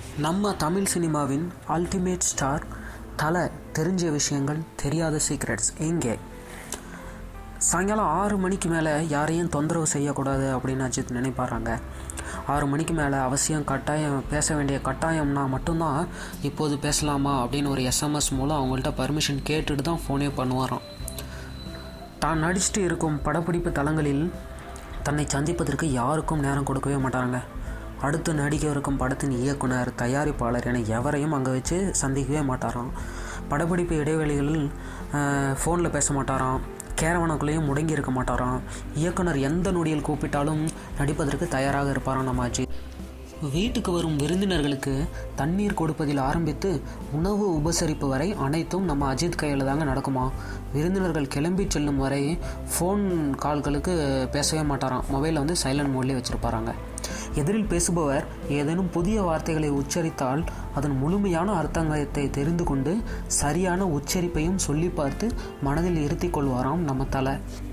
நம்ம தமிழ் சினிமாவின் ultimate star தலை தெரிஞ்ச விஷயங்கள் தெரியாத சீக்ரெட்ஸ் எங்கே சாயங்காலம் ஆறு மணிக்கு மேலே யாரையும் தொந்தரவு செய்யக்கூடாது அப்படின்னு அஜித் நினைப்பாராங்க ஆறு மணிக்கு மேலே அவசியம் கட்டாயம் பேச வேண்டிய கட்டாயம்னா மட்டும்தான் இப்போது பேசலாமா அப்படின்னு ஒரு எஸ்எம்எஸ் மூலம் அவங்கள்ட்ட பர்மிஷன் கேட்டுட்டு தான் ஃபோனே பண்ணுவாராம் தான் நடிச்சுட்டு இருக்கும் படப்பிடிப்பு தளங்களில் தன்னை சந்திப்பதற்கு யாருக்கும் நேரம் கொடுக்கவே மாட்டாங்க அடுத்து நடிக்க இருக்கும் படத்தின் இயக்குனர் தயாரிப்பாளர் என எவரையும் அங்கே வச்சு சந்திக்கவே மாட்டாராம் படப்பிடிப்பு இடைவெளிகளில் ஃபோனில் பேச மாட்டாராம் கேரவனுக்குள்ளேயும் முடங்கி இருக்க மாட்டாராம் இயக்குனர் எந்த நொடியில் கூப்பிட்டாலும் நடிப்பதற்கு தயாராக இருப்பாராம் நம்ம அஜித் வீட்டுக்கு வரும் விருந்தினர்களுக்கு தண்ணீர் கொடுப்பதில் ஆரம்பித்து உணவு உபசரிப்பு வரை அனைத்தும் நம்ம அஜித் கையில் தாங்க நடக்குமா விருந்தினர்கள் கிளம்பி செல்லும் வரை ஃபோன் கால்களுக்கு பேசவே மாட்டாராம் மொபைலில் வந்து சைலண்ட் மோட்லேயே வச்சுருப்பாராங்க எதிரில் பேசுபவர் ஏதேனும் புதிய வார்த்தைகளை உச்சரித்தால் அதன் முழுமையான அர்த்தங்களை தெரிந்து கொண்டு சரியான உச்சரிப்பையும் சொல்லி பார்த்து மனதில் இருத்தி கொள்வாராம் நம்ம தலை